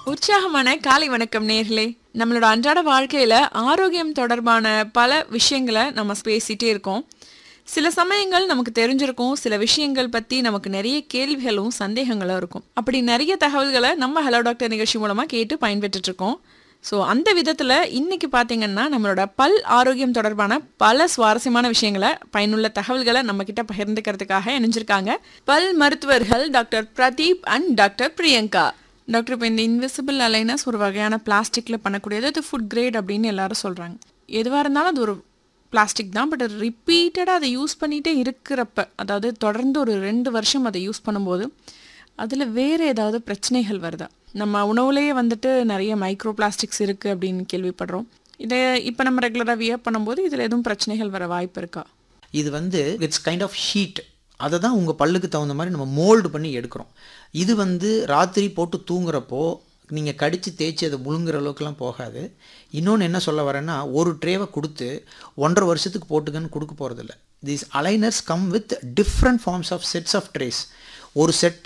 உற்சாகமான காலை வணக்கம் நேர்களே நம்மளோட அன்றாட வாழ்க்கையில ஆரோக்கியம் தொடர்பான பல விஷயங்களை நம்ம பேசிட்டே இருக்கோம் சில சமயங்கள் நமக்கு தெரிஞ்சிருக்கும் சில விஷயங்கள் பத்தி நமக்கு நிறைய கேள்விகளும் சந்தேகங்களும் இருக்கும் அப்படி நிறைய தகவல்களை நம்ம ஹலோ டாக்டர் நிகழ்ச்சி மூலமா கேட்டு பயன்பெற்றுட்டு இருக்கோம் ஸோ அந்த விதத்துல இன்னைக்கு பாத்தீங்கன்னா நம்மளோட பல் ஆரோக்கியம் தொடர்பான பல சுவாரஸ்யமான விஷயங்களை பயனுள்ள தகவல்களை நம்ம கிட்ட பகிர்ந்துக்கிறதுக்காக இணைஞ்சிருக்காங்க பல் மருத்துவர்கள் doctor Pradeep and doctor Priyanka doctor இப்போ இந்த இன்விசிபிள் அலைனஸ் ஒரு வகையான பிளாஸ்டிக்கில் பண்ணக்கூடியது அது ஃபுட் கிரேட் அப்படின்னு எல்லாரும் சொல்கிறாங்க எதுவாக இருந்தாலும் அது ஒரு பிளாஸ்டிக் தான் பட் ரிப்பீட்டடாக அதை யூஸ் பண்ணிகிட்டே இருக்கிறப்ப அதாவது தொடர்ந்து ஒரு ரெண்டு வருஷம் அதை யூஸ் பண்ணும்போது அதில் வேறு ஏதாவது பிரச்சனைகள் வருதா நம்ம உணவுலேயே வந்துட்டு நிறைய மைக்ரோ பிளாஸ்டிக்ஸ் இருக்குது அப்படின்னு கேள்விப்படுறோம் இதை இப்போ நம்ம ரெகுலராக வியர் பண்ணும்போது இதில் எதுவும் பிரச்சனைகள் வர வாய்ப்பு இருக்கா இது வந்து இட்ஸ் கைண்ட் ஆஃப் ஹீட் அதை தான் உங்கள் பல்லுக்கு தகுந்த மாதிரி நம்ம மோல்டு பண்ணி எடுக்கிறோம் இது வந்து ராத்திரி போட்டு தூங்குறப்போ நீங்கள் கடித்து தேய்ச்சி அதை முழுங்குற அளவுக்குலாம் போகாது இன்னொன்று என்ன சொல்ல வரேன்னா ஒரு ட்ரேவை கொடுத்து ஒன்றரை வருஷத்துக்கு போட்டுக்கன்னு கொடுக்க போகிறதில்ல these aligners come with different forms of sets of trays ஒரு செட்